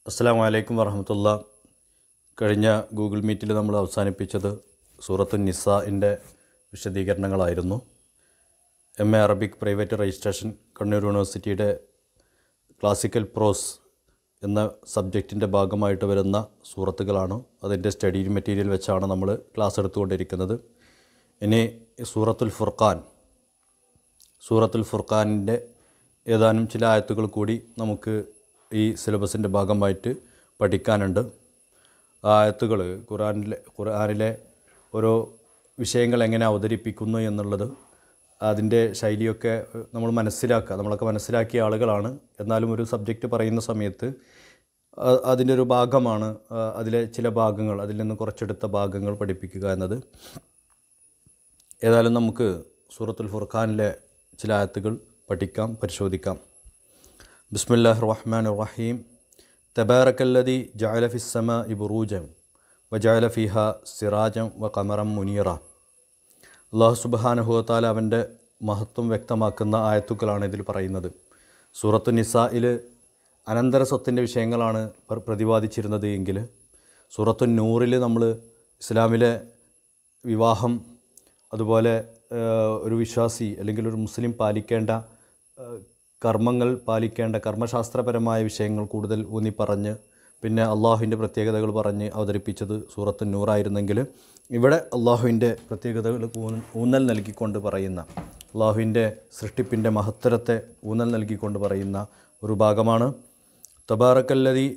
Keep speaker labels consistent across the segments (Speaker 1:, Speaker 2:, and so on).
Speaker 1: അസ്സാം വലൈക്കും വറഹമത്തുള്ള കഴിഞ്ഞ ഗൂഗിൾ മീറ്റിൽ നമ്മൾ അവസാനിപ്പിച്ചത് സൂറത്തു നിസാഇൻ്റെ വിശദീകരണങ്ങളായിരുന്നു M A Arabic private registration Kannur യൂണിവേഴ്സിറ്റിയുടെ ക്ലാസിക്കൽ പ്രോസ് എന്ന സബ്ജക്റ്റിൻ്റെ ഭാഗമായിട്ട് വരുന്ന സൂറത്തുകളാണ് അതിൻ്റെ സ്റ്റഡി മെറ്റീരിയൽ വെച്ചാണ് നമ്മൾ ക്ലാസ് എടുത്തുകൊണ്ടിരിക്കുന്നത് ഇനി സൂറത്തുൽ ഫുർഖാൻ സൂറത്തുൽ ഫുർഖാനിൻ്റെ ഏതാനും ചില ആയത്തുകൾ കൂടി നമുക്ക് ഈ സിലബസിൻ്റെ ഭാഗമായിട്ട് പഠിക്കാനുണ്ട് ആ ആയത്തുകൾ ഖുറാനിലെ ഖുർആനിലെ ഓരോ വിഷയങ്ങൾ എങ്ങനെ അവതരിപ്പിക്കുന്നു എന്നുള്ളത് അതിൻ്റെ ശൈലിയൊക്കെ നമ്മൾ മനസ്സിലാക്കുക നമ്മളൊക്കെ മനസ്സിലാക്കിയ ആളുകളാണ് എന്നാലും ഒരു സബ്ജക്റ്റ് പറയുന്ന സമയത്ത് അ- അതിൻ്റെ ഒരു ഭാഗമാണ് ആ, അതിലെ ചില ഭാഗങ്ങൾ അതിൽ നിന്ന് കുറച്ചെടുത്ത ഭാഗങ്ങൾ പഠിപ്പിക്കുക എന്നത് ഏതായാലും നമുക്ക് സൂറത്തുൽ ഫുർഖാനിലെ ചില ആയത്തുകൾ പഠിക്കാം പരിശോധിക്കാം ബിസ്മില്ലാഹ് റഹ്മാൻ റഹീം തബാറക്കല്ലതി ജഅല ഫിസ്സമ ഇബുറൂജം വജഅല ഫിഹ സിറാജം വ കമറം മുനീറ അള്ളാഹു സുബാനുഹുത്താല അവൻ്റെ മഹത്വം വ്യക്തമാക്കുന്ന ആയത്തുക്കളാണ് ഇതിൽ പറയുന്നത് സൂറത്തു നിസായിൽ അനന്തര സ്വത്തിൻ്റെ വിഷയങ്ങളാണ് പ്ര- പ്രതിപാദിച്ചിരുന്നത് എങ്കിൽ സൂറത്തു നൂറിൽ നമ്മൾ ഇസ്ലാമിലെ വിവാഹം അതുപോലെ ഏഹ്, ഒരു വിശ്വാസി അല്ലെങ്കിൽ ഒരു മുസ്ലിം പാലിക്കേണ്ട ഏഹ്, കർമ്മങ്ങൾ പാലിക്കേണ്ട കർമ്മശാസ്ത്രപരമായ വിഷയങ്ങൾ കൂടുതൽ ഊന്നി പറഞ്ഞ് പിന്നെ അള്ളാഹുവിൻ്റെ പ്രത്യേകതകൾ പറഞ്ഞ് അവതരിപ്പിച്ചത് സൂറത്ത് നൂറായിരുന്നെങ്കിൽ ഇവിടെ അള്ളാഹുവിൻ്റെ പ്രത്യേകതകൾ ഊന്നൽ ഊന്നൽ നൽകിക്കൊണ്ട് പറയുന്ന അള്ളാഹുവിൻ്റെ സൃഷ്ടിപ്പിൻ്റെ മഹത്തരത്തെ ഊന്നൽ നൽകിക്കൊണ്ട് പറയുന്ന ഒരു ഭാഗമാണ് തബാറക്കല്ലതി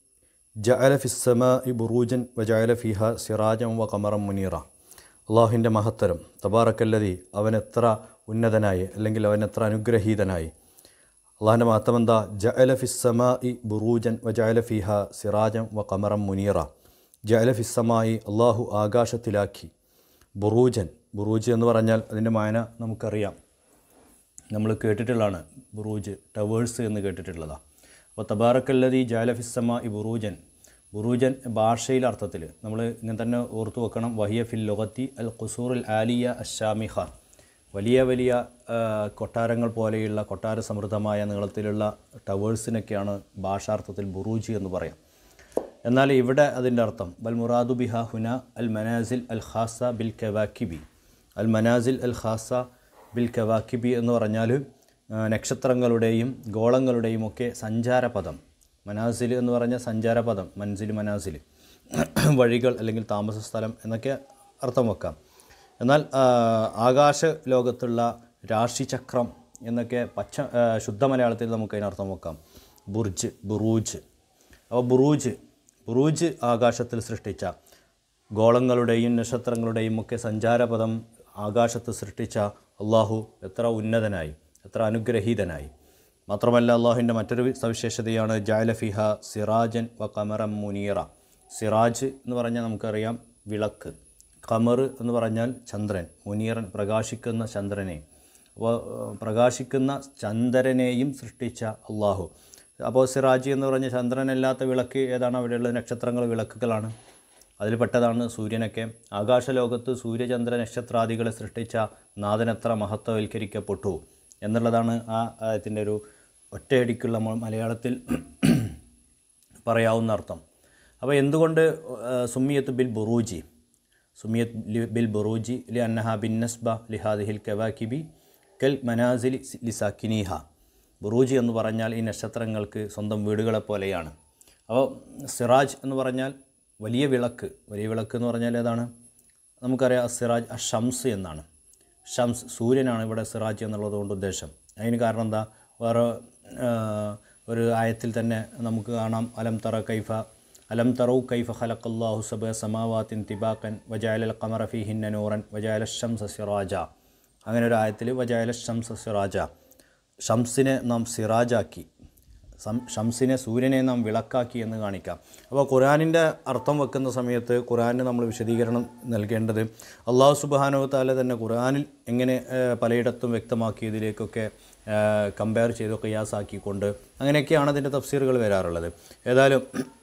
Speaker 1: ജഅല ഫിസ്സമ ഇ ബുറൂജൻ വജഅല ഫിഹ സിറാജം വ കമറം മുനീറ അള്ളാഹുവിൻ്റെ മഹത്തരം തബാറക്കല്ലതി അവൻ എത്ര ഉന്നതനായി അല്ലെങ്കിൽ അവൻ എത്ര അനുഗ്രഹീതനായി അള്ളാഹിൻ്റെ മഹത്വം എന്താ ജഅല ഫിസ്സമ ഇ ബുറൂജൻ വജഅല ഫിഹ സിറാജം വ കമറം മുനീറ ജഅല ഫിസ്സമായി അള്ളാഹു ആകാശത്തിലാക്കി ബുറൂജൻ ബുറൂജ് എന്ന് പറഞ്ഞാൽ അതിൻ്റെ മായന നമുക്കറിയാം നമ്മൾ കേട്ടിട്ടുള്ളതാണ് ബുറൂജ് ടവേഴ്സ് എന്ന് കേട്ടിട്ടുള്ളതാണ് അപ്പോൾ തബാറക്കല്ലതി ജാലഫിസ്സമ ഇ ബുറൂജൻ ബുറൂജൻ ഭാഷയിൽ അർത്ഥത്തിൽ നമ്മൾ ഇങ്ങനെ തന്നെ ഓർത്തു വെക്കണം വഹിയ ഫിൽ ലൊഗത്തി അൽ ഖുസൂറുൽ ആലിയ അഷാമിഹ വലിയ വലിയ ആ, കൊട്ടാരങ്ങൾ പോലെയുള്ള കൊട്ടാര സമൃദ്ധമായ നീളത്തിലുള്ള ടവേഴ്സിനൊക്കെയാണ് ഭാഷാർത്ഥത്തിൽ ബുറൂജ് എന്ന് പറയാം എന്നാൽ ഇവിടെ അതിൻ്റെ അർത്ഥം ബൽ മുറാദു ബിഹ ഹുന അൽ മനാസിൽ അൽ ഖാസ ബിൽ കവാക്കിബി അൽ മനാസിൽ അൽ ഖാസ ബിൽ കവാക്കിബി എന്ന് പറഞ്ഞാൽ ആ, നക്ഷത്രങ്ങളുടെയും ഗോളങ്ങളുടെയും ഒക്കെ സഞ്ചാരപദം മനാസിൽ എന്ന് പറഞ്ഞാൽ സഞ്ചാരപദം മൻസിൽ മനാസിൽ വഴികൾ അല്ലെങ്കിൽ താമസ സ്ഥലം എന്നൊക്കെ അർത്ഥം വെക്കാം എന്നാൽ ആ, ആകാശ ലോകത്തുള്ള രാശിചക്രം എന്നൊക്കെ പച്ച ആ, ശുദ്ധ മലയാളത്തിൽ നമുക്ക് അതിനർത്ഥം വെക്കാം ബുർജ് ബുറൂജ് അപ്പോൾ ബുറൂജ് ബുറൂജ് ആകാശത്തിൽ സൃഷ്ടിച്ച ഗോളങ്ങളുടെയും നക്ഷത്രങ്ങളുടെയും ഒക്കെ സഞ്ചാരപദം ആകാശത്ത് സൃഷ്ടിച്ച അള്ളാഹു എത്ര ഉന്നതനായി എത്ര അനുഗ്രഹീതനായി മാത്രമല്ല അള്ളാഹുവിൻ്റെ മറ്റൊരു സവിശേഷതയാണ് ജാലഫിഹ സിറാജൻ വ കമറം മുനീറ സിറാജ് എന്ന് പറഞ്ഞാൽ നമുക്കറിയാം വിളക്ക് കമർ എന്ന് പറഞ്ഞാൽ ചന്ദ്രൻ മുനീറൻ പ്രകാശിക്കുന്ന ചന്ദ്രനെ അപ്പോൾ ഏഹ്, പ്രകാശിക്കുന്ന ചന്ദ്രനെയും സൃഷ്ടിച്ച അള്ളാഹു അപ്പോൾ സിറാജ് എന്ന് പറഞ്ഞ ചന്ദ്രനല്ലാത്ത വിളക്ക് ഏതാണ് അവിടെയുള്ള നക്ഷത്രങ്ങൾ വിളക്കുകളാണ് അതിൽ പെട്ടതാണ് സൂര്യനൊക്കെ ആകാശലോകത്ത് സൂര്യചന്ദ്ര നക്ഷത്രാദികളെ സൃഷ്ടിച്ച നാഥനത്ര മഹത്വവൽക്കരിക്കപ്പെട്ടു എന്നുള്ളതാണ് ആ ആയത്തിൻ്റെ ഒരു ഒറ്റയടിക്കുള്ള മ- മലയാളത്തിൽ പറയാവുന്ന അർത്ഥം അപ്പോൾ എന്തുകൊണ്ട് ആ, സുമിയത്ത് ബിൽ ബുറൂജി സുമിയത്ത് ലി- ബിൽ ബുറൂജി ലി അന്നഹ ബിൻ നസ്ബ ലിഹാദിഹിൽ കവാക്കിബി കൽ മനാസിൽ ലിസാക്കിനീഹ ബുറൂജി എന്ന് പറഞ്ഞാൽ ഈ നക്ഷത്രങ്ങൾക്ക് സ്വന്തം വീടുകളെ പോലെയാണ് അപ്പോൾ സിറാജ് എന്ന് പറഞ്ഞാൽ വലിയ വിളക്ക് വലിയ വിളക്ക് എന്ന് പറഞ്ഞാൽ ഏതാണ് നമുക്കറിയാം സിറാജ് അ ഷംസ് എന്നാണ് ഷംസ് സൂര്യനാണ് ഇവിടെ സിറാജ് എന്നുള്ളത് കൊണ്ട് ഉദ്ദേശം അതിന് കാരണം എന്താ വേറെ ആ, ഒരു ആയത്തിൽ തന്നെ നമുക്ക് കാണാം അലം തറ കൈഫ അലം തറു കൈഫ ഖലഖല്ലാഹു സബ സമാവാത്തിൻ തിബാക്കൻ വജായൽ ഖമറ ഫീഹിന്ന നൂറൻ വജായൽ ഷംസ സിറാജ അങ്ങനെ ഒരു ആയത്തിൽ വജായൽ ഷംസ സിറാജ ഷംസിനെ നാം സിറാജാക്കി സം ഷംസിനെ സൂര്യനെ നാം വിളക്കാക്കി എന്ന് കാണിക്കാം അപ്പോൾ ഖുറാനിൻ്റെ അർത്ഥം വെക്കുന്ന സമയത്ത് ഖുറാനിന് നമ്മൾ വിശദീകരണം നൽകേണ്ടത് അള്ളാഹു സുബാനോ താല തന്നെ ഖുറാനിൽ എങ്ങനെ ഏഹ്, പലയിടത്തും വ്യക്തമാക്കിയതിലേക്കൊക്കെ കമ്പയർ ചെയ്ത് ഖിയാസാക്കിക്കൊണ്ട് അങ്ങനെയൊക്കെയാണ് അതിൻ്റെ തഫ്സീറുകൾ വരാറുള്ളത് ഏതായാലും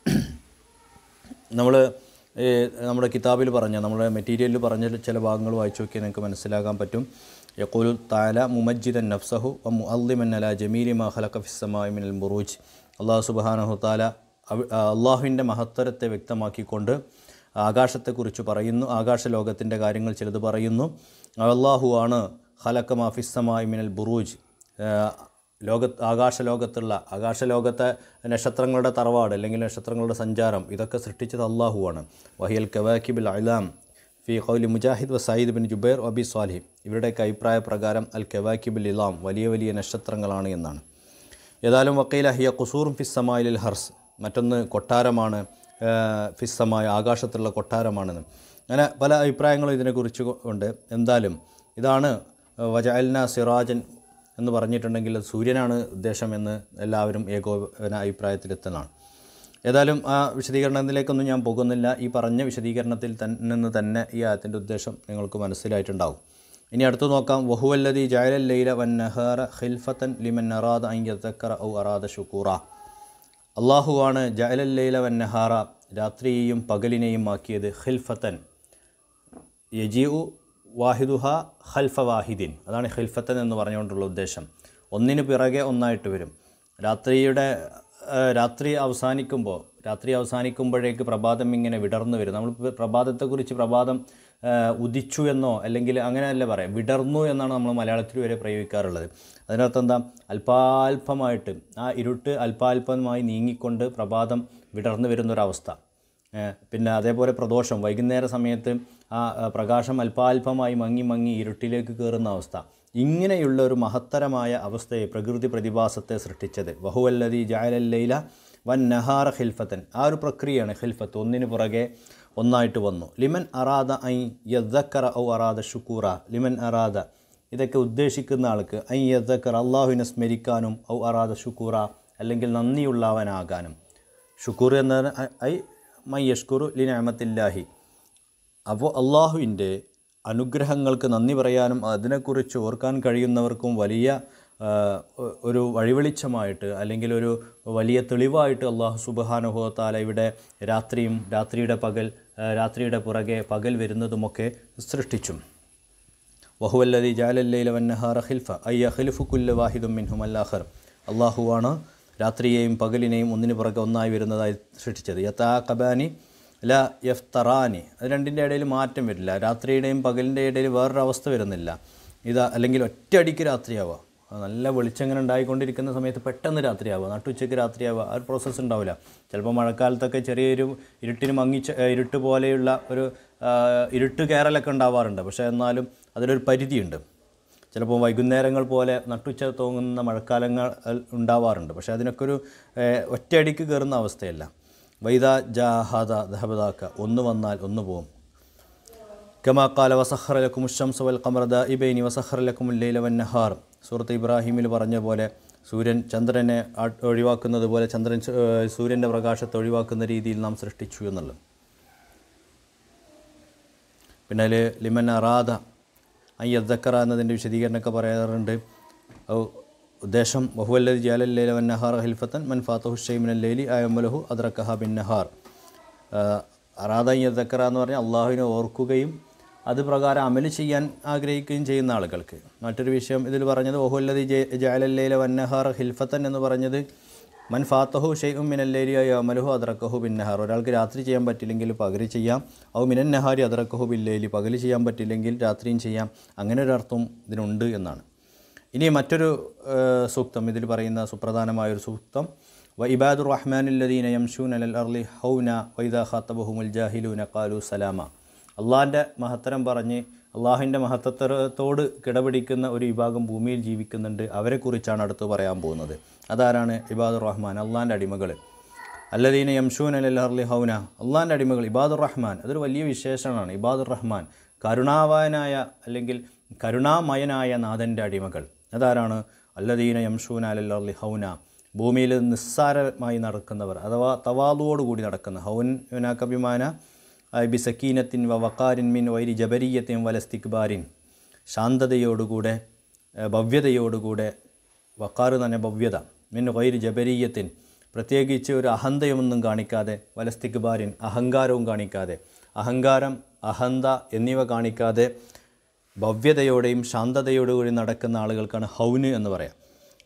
Speaker 1: നമ്മൾ നമ്മുടെ കിതാബിൽ പറഞ്ഞ നമ്മുടെ മെറ്റീരിയലിൽ പറഞ്ഞ ചില ഭാഗങ്ങൾ വായിച്ചു നോക്കിയാൽ നിങ്ങൾക്ക് മനസ്സിലാക്കാൻ പറ്റും യഖൂലു താല മുമജ്ജിദൻ നഫ്സഹു വ മുഅല്ലിമൻ അല ജമീലി മാ ഖലഖ ഫിസ്സമായി മിനൽ ബുറൂജ് അള്ളാഹു സുബ്ഹാനഹു താല അവ- ആ, അള്ളാഹുവിൻ്റെ മഹത്തരത്തെ വ്യക്തമാക്കിക്കൊണ്ട് ആകാശത്തെക്കുറിച്ച് പറയുന്നു ആകാശലോകത്തിൻ്റെ കാര്യങ്ങൾ ചിലത് പറയുന്നു അള്ളാഹു ആണ് ഹലക്ക മാഫിസ്സമായി മിനൽ ബുറൂജ് ലോക ആകാശലോകത്തുള്ള ആകാശലോകത്തെ നക്ഷത്രങ്ങളുടെ തറവാട് അല്ലെങ്കിൽ നക്ഷത്രങ്ങളുടെ സഞ്ചാരം ഇതൊക്കെ സൃഷ്ടിച്ചത് അള്ളാഹുവാണ് വഹിയൽ കവാക്കിബിൽ അലാം ഫി ഖൗലി മുജാഹിദ് വ സയ്യിദ് ബിൻ ജുബൈർ അബി സ്വാലിഹ് ഇവരുടെയൊക്കെ അഭിപ്രായ പ്രകാരം അൽ കവാക്കിബിൽ ഇലാം വലിയ വലിയ നക്ഷത്രങ്ങളാണ് എന്നാണ് ഏതായാലും വക്കീല ഹിയ ഖുസൂറും ഫിസ്സമായിൽ ഹർസ് മറ്റൊന്ന് കൊട്ടാരമാണ് ഫിസ്സമായ ആകാശത്തുള്ള കൊട്ടാരമാണെന്ന് അങ്ങനെ പല അഭിപ്രായങ്ങളും ഇതിനെക്കുറിച്ച് ഉണ്ട് എന്തായാലും ഇതാണ് വജഅൽന സിറാജൻ എന്ന് പറഞ്ഞിട്ടുണ്ടെങ്കിൽ അത് സൂര്യനാണ് ഉദ്ദേശം എന്ന് എല്ലാവരും ഏകോപന അഭിപ്രായത്തിലെത്തുന്നതാണ് ഏതായാലും ആ വിശദീകരണത്തിലേക്കൊന്നും ഞാൻ പോകുന്നില്ല ഈ പറഞ്ഞ വിശദീകരണത്തിൽ തന്നെ നിന്ന് തന്നെ ഈ ആയത്തിൻ്റെ ഉദ്ദേശം നിങ്ങൾക്ക് മനസ്സിലായിട്ടുണ്ടാവും ഇനി അടുത്ത് നോക്കാം വഹുവല്ലതി ജയലൽ ലൈല വൻ നഹാറ ഖിൽഫത്തൻ ലിമൻ അറാദ അയ്യത്തക്കറ ഔ അറാദ ഷുക്കൂറ അള്ളാഹുവാണ് ജയലൽ ലൈല വൻ നഹാറ രാത്രിയെയും പകലിനെയും ആക്കിയത് ഖിൽഫത്തൻ യജിഉ വാഹിദുഹ ഖൽഫ വാഹിദിൻ അതാണ് ഖിൽഫത്തൻ എന്ന് പറഞ്ഞുകൊണ്ടുള്ള ഉദ്ദേശം ഒന്നിന് പിറകെ ഒന്നായിട്ട് വരും രാത്രിയുടെ ആ, രാത്രി അവസാനിക്കുമ്പോൾ രാത്രി അവസാനിക്കുമ്പോഴേക്ക് പ്രഭാതം ഇങ്ങനെ വിടർന്നു വരും നമ്മൾ ഇപ്പൊ പ്രഭാതത്തെക്കുറിച്ച് പ്രഭാതം ആ, ഉദിച്ചു എന്നോ അല്ലെങ്കിൽ അങ്ങനെയല്ല പറയാം വിടർന്നു എന്നാണ് നമ്മൾ മലയാളത്തിൽ വരെ പ്രയോഗിക്കാറുള്ളത് അതിനർത്ഥം എന്താ അല്പാൽപമായിട്ട് ആ ഇരുട്ട് അല്പാൽപമായി നീങ്ങിക്കൊണ്ട് പ്രഭാതം വിടർന്നു വരുന്നൊരവസ്ഥ ഏഹ് പിന്നെ അതേപോലെ പ്രദോഷം വൈകുന്നേര സമയത്ത് ആ ആ, പ്രകാശം അല്പാൽപമായി മങ്ങി മങ്ങി ഇരുട്ടിലേക്ക് കയറുന്ന അവസ്ഥ ഇങ്ങനെയുള്ള ഒരു മഹത്തരമായ അവസ്ഥയെ പ്രകൃതി പ്രതിഭാസത്തെ സൃഷ്ടിച്ചത് വഹുവല്ലതി ജായലല്ലയില വൻ നഹാറ ഖിൽഫത്തൻ ആ ഒരു പ്രക്രിയയാണ് ഖിൽഫത്ത് ഒന്നിനു പുറകെ ഒന്നായിട്ട് വന്നു ലിമൻ അറാദ ഐ യദ്ദക്കറ ഔ അറാദ ഷുക്കൂറ ലിമൻ അറാദ ഇതൊക്കെ ഉദ്ദേശിക്കുന്ന ആൾക്ക് ഐ യദ്ദക്കർ അള്ളാഹുവിനെ സ്മരിക്കാനും ഔ അറാദ ഷുക്കൂറ അല്ലെങ്കിൽ നന്ദിയുള്ളവനാകാനും ഷുക്കൂർ എന്നത് ഐ മൈ യഷ്കുറു ലി നഅമത്തില്ലാഹി അപ്പോൾ അള്ളാഹുവിൻ്റെ അനുഗ്രഹങ്ങൾക്ക് നന്ദി പറയാനും അതിനെക്കുറിച്ച് ഓർക്കാൻ കഴിയുന്നവർക്കും വലിയ ആ, ഒ- ഒരു വഴിവെളിച്ചമായിട്ട് അല്ലെങ്കിൽ ഒരു വലിയ തെളിവായിട്ട് അള്ളാഹു സുബഹാനുഭവത്താല ഇവിടെ രാത്രിയും രാത്രിയുടെ പകൽ ആ, രാത്രിയുടെ പുറകെ പകൽ വരുന്നതുമൊക്കെ സൃഷ്ടിച്ചു വഹുവല്ലതി ജാലല്ലൈല വന്നഹാറ ഖിൽഫ അയ്യ ഖിൽഫു കുല്ല വാഹിദും മിൻഹും അല്ലാഹർ അള്ളാഹുവാണ് രാത്രിയെയും പകലിനെയും ഒന്നിനു പുറകെ ഒന്നായി വരുന്നതായി സൃഷ്ടിച്ചത് യഥാ കബാനി ല യഫ്തറാനി അത് രണ്ടിൻ്റെ ഇടയിൽ മാറ്റം വരില്ല രാത്രിയുടെയും പകലിൻ്റെ ഇടയിൽ വേറൊരു അവസ്ഥ വരുന്നില്ല ഇതാ അല്ലെങ്കിൽ ഒറ്റയടിക്ക് രാത്രിയാവുക അത് നല്ല വെളിച്ചം ഇങ്ങനെ ഉണ്ടായിക്കൊണ്ടിരിക്കുന്ന സമയത്ത് പെട്ടെന്ന് രാത്രിയാവുക നട്ടുച്ചയ്ക്ക് രാത്രിയാവുക ആ ഒരു പ്രോസസ്സ് ഉണ്ടാവില്ല ചിലപ്പോൾ മഴക്കാലത്തൊക്കെ ചെറിയൊരു ഇരുട്ടിന് മങ്ങിച്ച ഏ, ഇരുട്ട് പോലെയുള്ള ഒരു ആ, ഇരുട്ട് കയറലൊക്കെ ഉണ്ടാവാറുണ്ട് പക്ഷേ എന്നാലും അതിലൊരു പരിധിയുണ്ട് ചിലപ്പോൾ വൈകുന്നേരങ്ങൾ പോലെ നട്ടുച്ച തോന്നുന്ന മഴക്കാലങ്ങൾ അൽ ഉണ്ടാവാറുണ്ട് പക്ഷേ അതിനൊക്കെ ഒരു ഏ, ഒറ്റയടിക്ക് കയറുന്ന അവസ്ഥയല്ല വൈദ ജാഹദ ദഹബദാക്ക ഒന്ന് വന്നാൽ ഒന്ന് പോകും കമാ കാല വസഹർ ലക്കും ഷംസ് വൽ ഖമർ ദാഇബൈനി വസഹർ ലക്കും ലൈല വൻ നഹാർ സൂറത്ത് ഇബ്രാഹിമിൽ പറഞ്ഞ പോലെ സൂര്യൻ ചന്ദ്രനെ ആ- ഒഴിവാക്കുന്നത് പോലെ ചന്ദ്രൻ ച- ഏഹ് സൂര്യൻ്റെ പ്രകാശത്തെ ഒഴിവാക്കുന്ന രീതിയിൽ നാം സൃഷ്ടിച്ചു എന്നുള്ളത് പിന്നെ അതിൽ ലിമൻ അറാദ അയ്യദ്ദക്കറ എന്നതിൻ്റെ വിശദീകരണമൊക്കെ പറയാറുണ്ട് ഔ ഉദ്ദേശം ബഹുവല്ലതി ജാലല്ലൈല വൻ നഹാർ ഹിൽഫത്തൻ മൻ ഫാത്തഹു ഷെയ്മിൻ ലേലി അയമലഹു അദ്രക്കഹ ബിൻ നഹാർ അറാദ അയ്യദ്ദക്കറ എന്ന് പറഞ്ഞാൽ അള്ളാഹുവിനെ ഓർക്കുകയും അത് പ്രകാരം അമല് ചെയ്യാൻ ആഗ്രഹിക്കുകയും ചെയ്യുന്ന ആളുകൾക്ക് മറ്റൊരു വിഷയം ഇതിൽ പറഞ്ഞത് ഓഹുല്ലതി ജാലല്ലൈല വന്നഹാർ ഹിൽഫത്തൻ എന്ന് പറഞ്ഞത് മൻ ഫാത്തഹു ഷെയ്ഖും മിനല്ലേരി അമലുഹു അദ്രക്കഹു ബിൻ നഹാർ ഒരാൾക്ക് രാത്രി ചെയ്യാൻ പറ്റില്ലെങ്കിൽ പകല് ചെയ്യാം ഔ മിനൻ നഹാരി അദ്രക്കഹു ബില്ലേലി പകല് ചെയ്യാൻ പറ്റില്ലെങ്കിൽ രാത്രിയും ചെയ്യാം അങ്ങനെ ഒരു അർത്ഥം ഇതിനുണ്ട് എന്നാണ് ഇനി മറ്റൊരു ആ, സൂക്തം ഇതിൽ പറയുന്ന സുപ്രധാനമായൊരു സൂക്തം വ ഇബാദുർ റഹ്മാനുല്ലദീന യംഷൂൻ അലൽ അർലി ഹൗന വൈദ ഖാത്തബഹുമുൽ ജാഹിലൂന ഖാലു സലാമ അള്ളാഹിൻ്റെ മഹത്തരം പറഞ്ഞ് അള്ളാഹിൻ്റെ മഹത്തത്തോട് കിടപിടിക്കുന്ന ഒരു വിഭാഗം ഭൂമിയിൽ ജീവിക്കുന്നുണ്ട് അവരെക്കുറിച്ചാണ് അടുത്ത് പറയാൻ പോകുന്നത് അതാരാണ് ഇബാദുർ റഹ്മാൻ അള്ളാഹിൻ്റെ അടിമകൾ അല്ലദീന യംഷൂൻ അലൽ അർലി ഹൗന അള്ളാഹിൻ്റെ അടിമകൾ ഇബാദുർ റഹ്മാൻ അതൊരു വലിയ വിശേഷണമാണ് ഇബാദുർ റഹ്മാൻ കരുണാവാനായ അല്ലെങ്കിൽ കരുണാമയനായ നാഥൻ്റെ അടിമകൾ അതാരാണ് അല്ലദീന യംഷൂൻ അലൽ അർലി ഹൗന ഭൂമിയിൽ നിസ്സാരമായി നടക്കുന്നവർ അഥവാ തവാദുവോടുകൂടി നടക്കുന്ന ഹൗൻ യുനാക്കഭിമാന ബി സക്കീനത്തിൻ വ വക്കാരിൻ മിൻ വൈരി ജബരീയത്തിൻ വലസ്തിക്ബാരിൻ ശാന്തതയോടുകൂടെ ഏഹ് ഭവ്യതയോടുകൂടെ വക്കാറ് തന്നെ ഭവ്യത മിൻ വൈരി ജബരീയത്തിൻ പ്രത്യേകിച്ച് ഒരു അഹന്തയൊന്നും കാണിക്കാതെ വലസ്തിക്ബാരിൻ അഹങ്കാരവും കാണിക്കാതെ അഹങ്കാരം അഹന്ത എന്നിവ കാണിക്കാതെ ഭവ്യതയോടെയും ശാന്തതയോടുകൂടി നടക്കുന്ന ആളുകൾക്കാണ് ഹൗന് എന്ന് പറയാം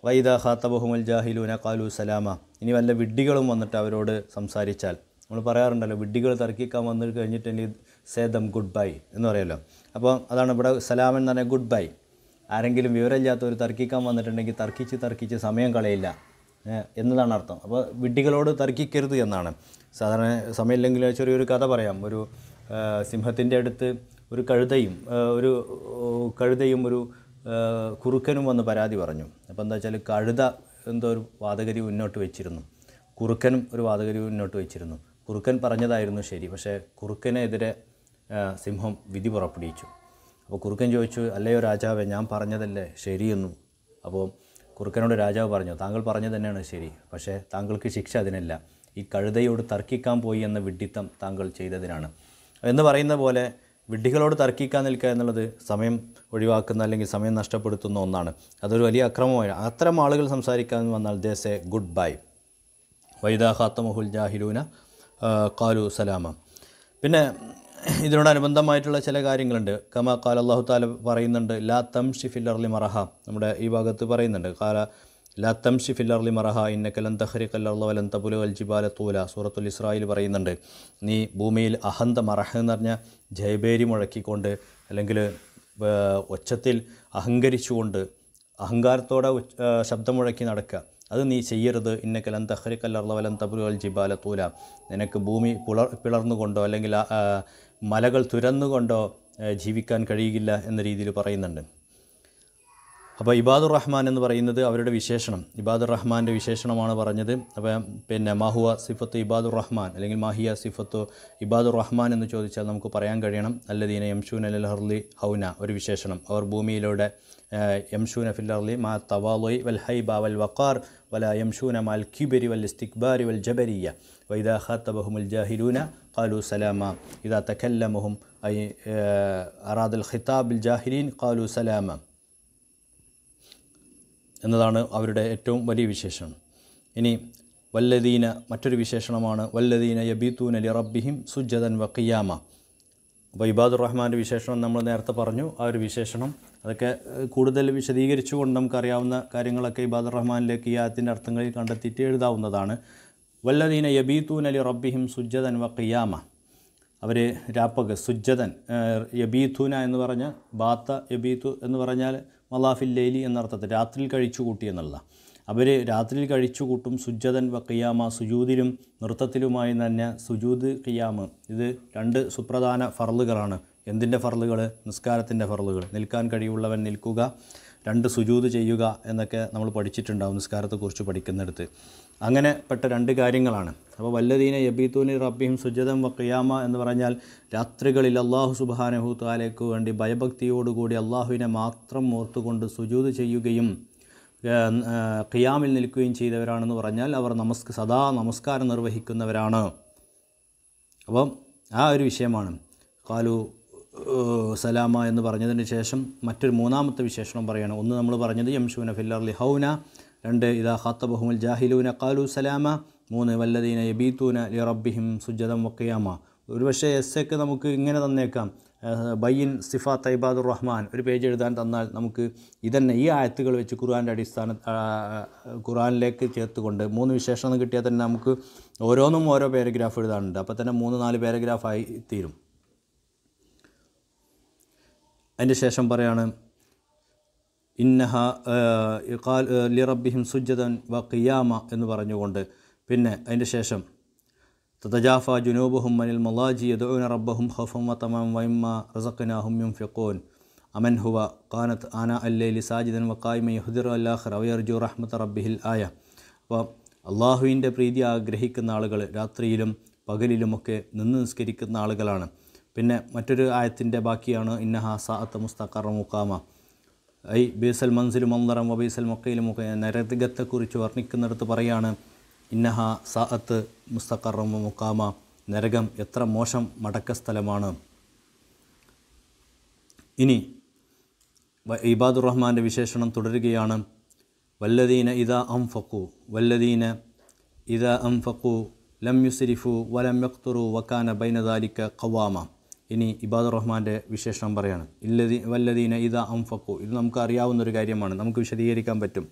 Speaker 1: വൈദ ഖാത്തബഹുമുൽ ജാഹിലൂന കാലു സലാമ ഇനി വല്ല വിഡ്ഢികളും വന്നിട്ട് അവരോട് സംസാരിച്ചാൽ നമ്മൾ പറയാറുണ്ടല്ലോ വിഡ്ഢികൾ തർക്കിക്കാൻ വന്നു കഴിഞ്ഞിട്ടുണ്ടെങ്കിൽ സേ ദം ഗുഡ് ബൈ എന്ന് പറയുമല്ലോ അപ്പോൾ അതാണ് ഇവിടെ സലാം എന്ന് പറഞ്ഞാൽ ഗുഡ് ബൈ ആരെങ്കിലും വിവരമില്ലാത്തവർ തർക്കിക്കാൻ വന്നിട്ടുണ്ടെങ്കിൽ തർക്കിച്ച് തർക്കിച്ച് സമയം കളയില്ല ഏ, എന്നതാണ് അർത്ഥം അപ്പോൾ വിഡ്ഢികളോട് തർക്കിക്കരുത് എന്നാണ് സാധാരണ സമയമില്ലെങ്കിൽ ചെറിയൊരു കഥ പറയാം ഒരു സിംഹത്തിൻ്റെ അടുത്ത് ഒരു കഴുതയും ആ, ഒരു ഓ, കഴുതയും ഒരു ആ, കുറുക്കനും വന്ന് പരാതി പറഞ്ഞു അപ്പോൾ എന്താ വെച്ചാൽ കഴുത എന്തോ ഒരു വാദഗതി മുന്നോട്ട് വെച്ചിരുന്നു കുറുക്കനും ഒരു വാദഗതി മുന്നോട്ട് വെച്ചിരുന്നു കുറുക്കൻ പറഞ്ഞതായിരുന്നു ശരി പക്ഷേ കുറുക്കനെതിരെ ആ, സിംഹം വിധി പുറപ്പെടുവിച്ചു അപ്പോൾ കുറുക്കൻ ചോദിച്ചു അല്ലയോ രാജാവേ ഞാൻ പറഞ്ഞതല്ലേ ശരിയെന്നു അപ്പോൾ കുറുക്കനോട് രാജാവ് പറഞ്ഞു താങ്കൾ പറഞ്ഞത് തന്നെയാണ് ശരി പക്ഷേ താങ്കൾക്ക് ശിക്ഷ അതിനല്ല ഈ കഴുതയോട് തർക്കിക്കാൻ പോയി എന്ന വിഡ്ഢിത്തം താങ്കൾ ചെയ്തതിനാണ് എന്ന് പറയുന്ന പോലെ വിഡ്ഢികളോട് തർക്കിക്കാൻ നിൽക്കുക എന്നുള്ളത് സമയം ഒഴിവാക്കുന്ന അല്ലെങ്കിൽ സമയം നഷ്ടപ്പെടുത്തുന്ന ഒന്നാണ് അതൊരു വലിയ അക്രമമാണ് അത്തരം ആളുകൾ സംസാരിക്കാൻ വന്നാൽ ദേശെ ഗുഡ് ബൈ വൈദാ ഖാത്തമുഹുൽ ജാഹിലൂന ആ, കാലു സലാമ പിന്നെ ഇതിനോടനുബന്ധമായിട്ടുള്ള ചില കാര്യങ്ങളുണ്ട് കമാ കാല അള്ളാഹു താല പറയുന്നുണ്ട് ലാ തംഷി ഫില്ലർലി മറഹ നമ്മുടെ ഈ ഭാഗത്ത് പറയുന്നുണ്ട് കാല ലാ തംഷി ഫില്ലർലി മറഹ ഇന്നക്കലൻ തഹരി കല്ലർല വലൻ തബുലു അൽ ജിബാല തൂല സൂറത്തുൽ ഇസ്രായിൽ പറയുന്നുണ്ട് നീ ഭൂമിയിൽ അഹന്ത മറഹ എന്ന് പറഞ്ഞ ജയബേരി മുഴക്കിക്കൊണ്ട് അല്ലെങ്കിൽ ഏർ, ഒച്ചത്തിൽ അഹങ്കരിച്ചുകൊണ്ട് അഹങ്കാരത്തോടെ ഉച്ച- ആ, ശബ്ദം മുഴക്കി നടക്കുക അത് നീ ചെയ്യരുത് ഇന്നക്കലൻ തഹരിക്കല്ലർവലൻ തബുൽ ജിബാല തൂല നിനക്ക് ഭൂമി പുളർ പിളർന്നുകൊണ്ടോ അല്ലെങ്കിൽ ആ, ആ, മലകൾ തുരന്നുകൊണ്ടോ ആ, ജീവിക്കാൻ കഴിയില്ല എന്ന രീതിയിൽ പറയുന്നുണ്ട് അപ്പോൾ ഇബാദുർ റഹ്മാൻ എന്ന് പറയുന്നത് അവരുടെ വിശേഷണം ഇബാദുർ റഹ്മാൻ്റെ വിശേഷണമാണ് പറഞ്ഞത് അപ്പോൾ പിന്നെ മാഹുവ സിഫത്ത് ഇബാദുർ റഹ്മാൻ അല്ലെങ്കിൽ മാഹിയ സിഫത്ത് ഇബാദുർ റഹ്മാൻ എന്ന് ചോദിച്ചാൽ നമുക്ക് പറയാൻ കഴിയണം അല്ലദീന യംഷൂൻ അൽ ഹർലി ഹൗന ഒരു വിശേഷണം അവർ ഭൂമിയിലൂടെ യംഷൂന ഫിൽ അർലി മാ തവാലൊയ് വൽ ഹൈബ വൽ വഖാർ വല യംഷൂന മാൽ ക്യുബരി വൽ ഇസ്തിക്ബാരി വൽ ജബരിയ വൈദാ ഖാത്തബഹുമുൽ ജാഹിലൂന قالوا سلاما إذا تكلمهم أي آه، أراد الخطاب بالجاهلين قالوا سلاما എന്നതാണ് അവരുടെ ഏറ്റവും വലിയ വിശേഷണം ഇനി വല്ലദീന മറ്റൊരു വിശേഷണമാണ് വല്ലദീന യബീത്തൂന ലി റബ്ബിഹിം സുജ്ജതൻ വക്കിയാമ അപ്പോൾ ഇബാദുർ റഹ്മാൻ്റെ വിശേഷണം നമ്മൾ നേരത്തെ പറഞ്ഞു ആ ഒരു വിശേഷണം അതൊക്കെ ഏഹ്, കൂടുതൽ വിശദീകരിച്ചുകൊണ്ട് നമുക്കറിയാവുന്ന കാര്യങ്ങളൊക്കെ ഇബാദുർ റഹ്മാനിലേക്ക് ഈ ആയത്തിൻ്റെ അർത്ഥങ്ങളിൽ കണ്ടെത്തിയിട്ട് എഴുതാവുന്നതാണ് വല്ലദീന യബീത്തൂന ലി റബ്ബിഹിം സുജ്ജതൻ വക്കിയാമ അവർ രാപ്പക് സുജ്ജതൻ ഏഹ്, യബീത്തൂന എന്ന് പറഞ്ഞ ബാത്ത യബീത്തു എന്ന് പറഞ്ഞാൽ മലാഫിൽ ലേലി എന്നർത്ഥത്തിൽ രാത്രിയിൽ കഴിച്ചു കൂട്ടി എന്നുള്ള അവർ രാത്രിയിൽ കഴിച്ചു കൂട്ടും സുജ്ജതൻ വ ഖിയാമ സുജൂദിലും നൃത്തത്തിലുമായി തന്നെ സുജൂദ് ഖിയാമ് ഇത് രണ്ട് സുപ്രധാന ഫർളുകളാണ് എന്തിൻ്റെ ഫർളുകൾ നിസ്കാരത്തിൻ്റെ ഫർളുകൾ നിൽക്കാൻ കഴിവുള്ളവൻ നിൽക്കുക രണ്ട് സുജൂദ് ചെയ്യുക എന്നൊക്കെ നമ്മൾ പഠിച്ചിട്ടുണ്ടാവും നിസ്കാരത്തെക്കുറിച്ച് പഠിക്കുന്നിടത്ത് അങ്ങനെ പെട്ട രണ്ട് കാര്യങ്ങളാണ് അപ്പോൾ വല്ലദീന യബീത്തൂനി റബ്ബിഹിം സുജദം വ ഖിയാമ എന്ന് പറഞ്ഞാൽ രാത്രികളിൽ അള്ളാഹു സുബാനഹു താലേക്ക് വേണ്ടി ഭയഭക്തിയോടുകൂടി അള്ളാഹുവിനെ മാത്രം ഓർത്തുകൊണ്ട് സുജൂദ് ചെയ്യുകയും ഏഹ്, ഏഹ്, ഖിയാമിൽ നിൽക്കുകയും ചെയ്തവരാണെന്ന് പറഞ്ഞാൽ അവർ നമസ്ക സദാ നമസ്കാരം നിർവഹിക്കുന്നവരാണ് അപ്പം ആ ഒരു വിഷയമാണ് കാലു ഏഹ്, സലാമ എന്ന് പറഞ്ഞതിന് ശേഷം മറ്റൊരു മൂന്നാമത്തെ വിശേഷണം പറയണം ഒന്ന് നമ്മൾ പറഞ്ഞത് യംഷൂന ഫില്ലർലി ഹൗന രണ്ട് ഇതാ ഖാത്തബഹുമുൽ ജാഹിലൂന കാലു സലാമ മൂന്ന് വല്ലദീന യബീത്തൂന ലി റബ്ബിഹിം സുജദം വക്കിയാമ ഒരുപക്ഷെ എസ് ഒക്കെ നമുക്ക് ഇങ്ങനെ തന്നേക്കാം ഏഹ്, ബയ്യിൻ സിഫാത്ത് ഇബാദുർ റഹ്മാൻ ഒരു പേജ് എഴുതാൻ തന്നാൽ നമുക്ക് ഇതന്നെ ഈ ആയത്തുകൾ വെച്ച് ഖുർആൻ്റെ അടിസ്ഥാന ആ, ഖുർആനിലേക്ക് ചേർത്തുകൊണ്ട് മൂന്ന് വിശേഷണം കിട്ടിയാൽ തന്നെ നമുക്ക് ഓരോന്നും ഓരോ പാരഗ്രാഫ് എഴുതാനുണ്ട് അപ്പോൾ തന്നെ മൂന്ന് നാല് പാരഗ്രാഫായി തീരും അതിൻ്റെ ശേഷം പറയാണ് ഇന്നഹ ഖാൽ ലി റബ്ബിഹിം സുജ്ജതൻ വ ഖിയാമ എന്ന് പറഞ്ഞുകൊണ്ട് പിന്നെ അതിൻ്റെ ശേഷം തതജാഫ ജുനൂബുഹും മനിൽ മലാജി യദൂന റബ്ബഹും ഖഫം വ തമം വൈമ്മ റസഖനാഹും യുംഫിഖൂൻ അമൻ ഹുവ ഖാനത്ത് ആന അല്ലൈലി സാജിദൻ വ ഖായിമ യഹ്ദിറു അല്ലാഖിർ അവയർജു റഹ്മത്ത് റബ്ബിഹിൽ ആയ അപ്പോൾ അള്ളാഹുവിൻ്റെ പ്രീതി ആഗ്രഹിക്കുന്ന ആളുകൾ രാത്രിയിലും പകലിലുമൊക്കെ നിന്ന് നിസ്കരിക്കുന്ന ആളുകളാണ് പിന്നെ മറ്റൊരു ആയത്തിൻ്റെ ബാക്കിയാണ് ഇന്നഹ സാഅത്ത് മുസ്തഖറ മുക്കാമ ഐ ബീസൽ മൻസിലും മന്ദറം വബീസൽ മൊക്കയിലും ഒക്കെ നരകത്തെക്കുറിച്ച് വർണ്ണിക്കുന്നിടത്ത് പറയാണ് ഇന്നഹ സാഅത്ത് മുസ്തഖറം മുക്കാമ നരകം എത്ര മോശം മടക്ക സ്ഥലമാണ് ഇനി വ- ഇബാദുർ റഹ്മാൻ്റെ വിശേഷണം തുടരുകയാണ് വല്ലദീന ഇദാ അംഫഖു വല്ലദീന ഇദാ അംഫഖു ലം യുസ്രിഫു വലം യഖ്തുറു വക്കാന ബൈന ദാലിക ഖവാമ ഇനി ഇബാദുർ റഹ്മാൻ്റെ വിശേഷണം പറയാണ് ഇല്ലദീ വല്ലദീന ഇദാ അംഫഖു ഇത് നമുക്ക് അറിയാവുന്ന ഒരു കാര്യമാണ് നമുക്ക് വിശദീകരിക്കാൻ പറ്റും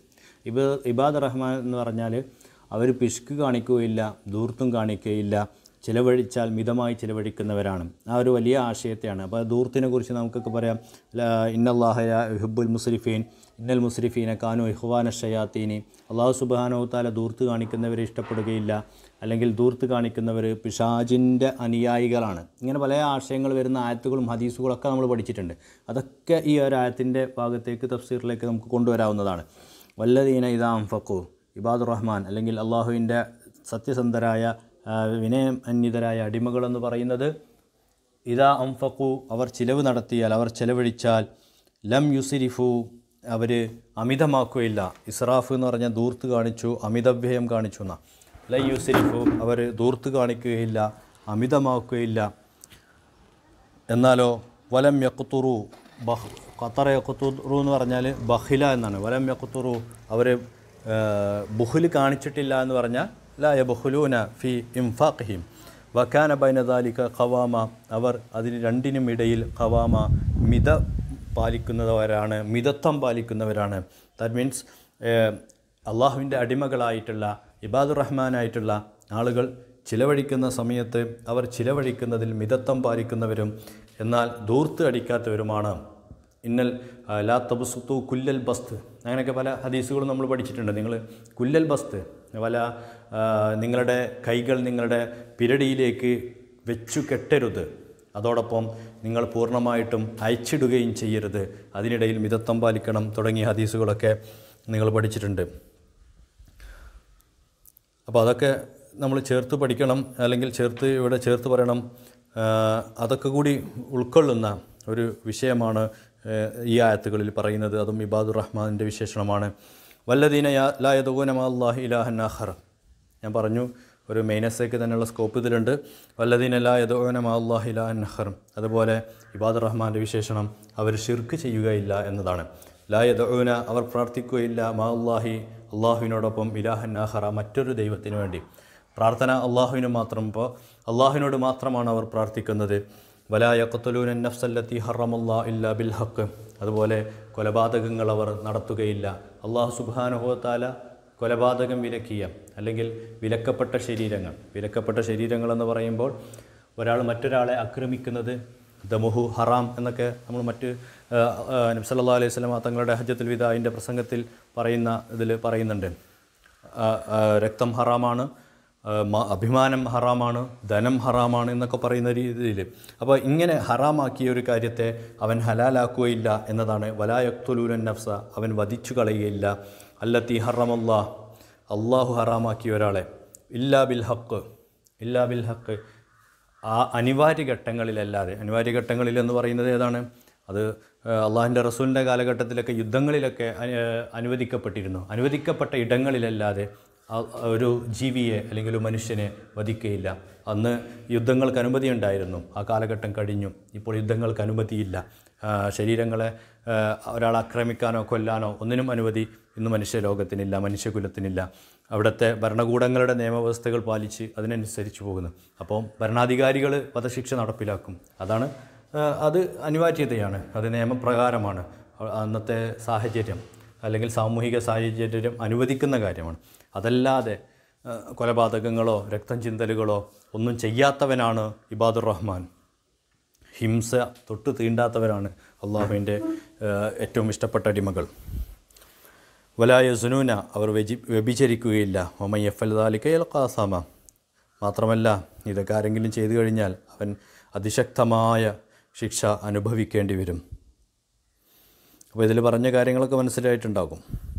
Speaker 1: ഇബ ഇബാദ് റഹ്മാൻ എന്ന് പറഞ്ഞാൽ അവർ പിശുക്ക് കാണിക്കുകയില്ല ദൂർത്തും കാണിക്കുകയില്ല ചിലവഴിച്ചാൽ മിതമായി ചിലവഴിക്കുന്നവരാണ് ആ ഒരു വലിയ ആശയത്തെയാണ് അപ്പോൾ ദൂർത്തിനെ കുറിച്ച് നമുക്കൊക്കെ പറയാം ഇന്നല്ലാഹയ ഹിബുൽ മുസ്രിഫീൻ ഇന്നൽ മുസ്രിഫീനെ കാനു ഇഹ്വാന ഷയാത്തീനി അള്ളാഹു സുബാനോ താല ദൂർത്ത് കാണിക്കുന്നവരെ ഇഷ്ടപ്പെടുകയില്ല അല്ലെങ്കിൽ ദൂർത്ത് കാണിക്കുന്നവർ പിശാജിൻ്റെ അനുയായികളാണ് ഇങ്ങനെ പല ആശയങ്ങൾ വരുന്ന ആയത്തുകളും ഹദീസുകളൊക്കെ നമ്മൾ പഠിച്ചിട്ടുണ്ട് അതൊക്കെ ഈ ഒരു ആയത്തിൻ്റെ ഭാഗത്തേക്ക് തഫ്സീറിലേക്ക് നമുക്ക് കൊണ്ടുവരാവുന്നതാണ് വല്ലദീന ഇതാം ഫക്കു ഇബാദുർ റഹ്മാൻ അല്ലെങ്കിൽ അള്ളാഹുവിൻ്റെ സത്യസന്ധരായ ആ, വിനയം അന്യതരായ അടിമകളെന്ന് പറയുന്നത് ഇതാ അംഫക്കു അവർ ചിലവ് നടത്തിയാൽ അവർ ചിലവഴിച്ചാൽ ലം യുസിരിഫു അവർ അമിതമാക്കുകയില്ല ഇസ്രാഫ് എന്ന് പറഞ്ഞാൽ ദൂർത്ത് കാണിച്ചു അമിതവ്യയം കാണിച്ചു എന്നാ ല യുസിരിഫു അവർ ദൂർത്ത് കാണിക്കുകയില്ല അമിതമാക്കുകയില്ല എന്നാലോ വലം യക്കുത്തുറു ബഹ് ഖത്തറ യക്കുത്തുറു എന്ന് പറഞ്ഞാൽ ബഹില എന്നാണ് വലം യക്കുത്തുറു അവർ ബുഹുൽ കാണിച്ചിട്ടില്ല എന്ന് പറഞ്ഞാൽ ല യബുഹുലൂന ഫി ഇംഫാഖിഹിം വക്കാന ബൈനദാലിക ഖവാമ അവർ അതിന് രണ്ടിനും ഇടയിൽ ഖവാമ മിത പാലിക്കുന്നവരാണ് മിതത്വം പാലിക്കുന്നവരാണ് ദാറ്റ് മീൻസ് അള്ളാഹുവിൻ്റെ അടിമകളായിട്ടുള്ള ഇബാദുർ റഹ്മാനായിട്ടുള്ള ആളുകൾ ചിലവഴിക്കുന്ന സമയത്ത് അവർ ചിലവഴിക്കുന്നതിൽ മിതത്വം പാലിക്കുന്നവരും എന്നാൽ ദൂർത്ത് അടിക്കാത്തവരുമാണ് ഇന്നൽ ആ, ലാ തബുസുത്തു കുല്ലൽ ബസ്ത് അങ്ങനെയൊക്കെ പല ഹദീസുകളും നമ്മൾ പഠിച്ചിട്ടുണ്ട് നിങ്ങൾ കുല്ലൽ ബസ്ത് പല ആ, നിങ്ങളുടെ കൈകൾ നിങ്ങളുടെ പിരടിയിലേക്ക് വെച്ചു കെട്ടരുത് അതോടൊപ്പം നിങ്ങൾ പൂർണ്ണമായിട്ടും അയച്ചിടുകയും ചെയ്യരുത് അതിനിടയിൽ മിതത്വം പാലിക്കണം തുടങ്ങിയ ഹദീസുകളൊക്കെ നിങ്ങൾ പഠിച്ചിട്ടുണ്ട് അപ്പോൾ അതൊക്കെ നമ്മൾ ചേർത്ത് പഠിക്കണം അല്ലെങ്കിൽ ചേർത്ത് ഇവിടെ ചേർത്ത് പറയണം ആ, അതൊക്കെ കൂടി ഉൾക്കൊള്ളുന്ന ഒരു വിഷയമാണ് ആ, ഈ ആയത്തുകളിൽ പറയുന്നത് അതും ഇബാദുർ റഹ്മാനിൻ്റെ വിശേഷണമാണ് വല്ലദീന യാ ലായദൂനമാഹി ഇലാഹൻ ആഹർ ഞാൻ പറഞ്ഞു ഒരു മെയിനസേക്ക് തന്നെയുള്ള സ്കോപ്പ് ഇതിലുണ്ട് വല്ലദീന ലായദൂനമാഹി ഇലാഹൻ ആഹർ അതുപോലെ ഇബാദുർ റഹ്മാൻ്റെ വിശേഷണം അവർ ഷിർക്ക് ചെയ്യുകയില്ല എന്നതാണ് ലായദൂന അവർ പ്രാർത്ഥിക്കുകയില്ല മാ അള്ളാഹി അള്ളാഹുവിനോടൊപ്പം ഇലാഹൻ ആഹറ മറ്റൊരു ദൈവത്തിന് വേണ്ടി പ്രാർത്ഥന അള്ളാഹുവിന് മാത്രം ഇപ്പോൾ അള്ളാഹുവിനോട് മാത്രമാണ് അവർ പ്രാർത്ഥിക്കുന്നത് വലായക്കത്തുലൂൻ നഫ്സല്ലത്തി ഹറമല്ലാ ഇല്ല ബിൽ ഹക്ക് അതുപോലെ കൊലപാതകങ്ങൾ അവർ നടത്തുകയില്ല അള്ളാഹു സുബാനുഹോത്താല കൊലപാതകം വിലക്കിയ അല്ലെങ്കിൽ വിലക്കപ്പെട്ട ശരീരങ്ങൾ വിലക്കപ്പെട്ട ശരീരങ്ങൾ എന്ന് പറയുമ്പോൾ ഒരാൾ മറ്റൊരാളെ ആക്രമിക്കുന്നത് ദമുഹു ഹറാം എന്നൊക്കെ നമ്മൾ മറ്റ് നബ്സല്ലാ അലൈഹി സ്വലമ തങ്ങളുടെ ഹജ്ജത്തുൽ വിദായിൻ്റെ പ്രസംഗത്തിൽ പറയുന്ന ഇതിൽ പറയുന്നുണ്ട് ആ, ആ, രക്തം ഹറാമാണ് ആ, മ- അഭിമാനം ഹറാമാണ് ധനം ഹറാമാണ് എന്നൊക്കെ പറയുന്ന രീതിയിൽ അപ്പോൾ ഇങ്ങനെ ഹറാമാക്കിയ ഒരു കാര്യത്തെ അവൻ ഹലാലാക്കുകയില്ല എന്നതാണ് വലായക്തുലൂലൻ നഫ്സ അവൻ വധിച്ചു കളയുകയില്ല അല്ലത്തി ഹറമല്ലാ അള്ളാഹു ഹറാമാക്കിയ ഒരാളെ ഇല്ലാ ബിൽ ഹക്ക് ഇല്ലാ ബിൽ ഹക്ക് ആ അനിവാര്യ ഘട്ടങ്ങളിലല്ലാതെ അനിവാര്യ ഘട്ടങ്ങളിൽ എന്ന് പറയുന്നത് ഏതാണ് അത് അള്ളാഹിൻ്റെ റസൂലിൻ്റെ കാലഘട്ടത്തിലൊക്കെ യുദ്ധങ്ങളിലൊക്കെ അനു- അനുവദിക്കപ്പെട്ടിരുന്നു അനുവദിക്കപ്പെട്ട ഇടങ്ങളിലല്ലാതെ ആ- ഒരു ജീവിയെ അല്ലെങ്കിൽ ഒരു മനുഷ്യനെ വധിക്കുകയില്ല അന്ന് യുദ്ധങ്ങൾക്ക് അനുമതി ഉണ്ടായിരുന്നു ആ കാലഘട്ടം കഴിഞ്ഞു ഇപ്പോൾ യുദ്ധങ്ങൾക്ക് അനുമതിയില്ല ആ, ശരീരങ്ങളെ ആ, ഒരാളെ ആക്രമിക്കാനോ കൊല്ലാനോ ഒന്നിനും അനുമതി ഇന്ന് മനുഷ്യ ലോകത്തിനില്ല മനുഷ്യകുലത്തിനില്ല അവിടുത്തെ ഭരണകൂടങ്ങളുടെ നിയമവ്യവസ്ഥകൾ പാലിച്ച് അതിനനുസരിച്ച് പോകുന്നു അപ്പോൾ ഭരണാധികാരികൾ വധശിക്ഷ നടപ്പിലാക്കും അതാണ് ആ, അത് അനിവാര്യതയാണ് അത് നിയമപ്രകാരമാണ് അ- അന്നത്തെ സാഹചര്യം അല്ലെങ്കിൽ സാമൂഹിക സാഹചര്യം അനുവദിക്കുന്ന കാര്യമാണ് അതല്ലാതെ ആ, കൊലപാതകങ്ങളോ രക്തം ചിന്തലുകളോ ഒന്നും ചെയ്യാത്തവനാണ് ഇബാദുർ റഹ്മാൻ ഹിംസ തൊട്ട് തീണ്ടാത്തവരാണ് അള്ളാഹുവിൻ്റെ ഏറ്റവും ഇഷ്ടപ്പെട്ട അടിമകൾ വലായ സുനൂന അവർ വ്യജി വ്യഭിചരിക്കുകയില്ല ഒമയ്യഫൽ ദാലിക്കയൽ ഖാസാമ മാത്രമല്ല ഇതൊക്കെ ആരെങ്കിലും ചെയ്തു കഴിഞ്ഞാൽ അവൻ അതിശക്തമായ ശിക്ഷ അനുഭവിക്കേണ്ടി വരും അപ്പോൾ ഇതിൽ പറഞ്ഞ കാര്യങ്ങളൊക്കെ മനസ്സിലായിട്ടുണ്ടാകും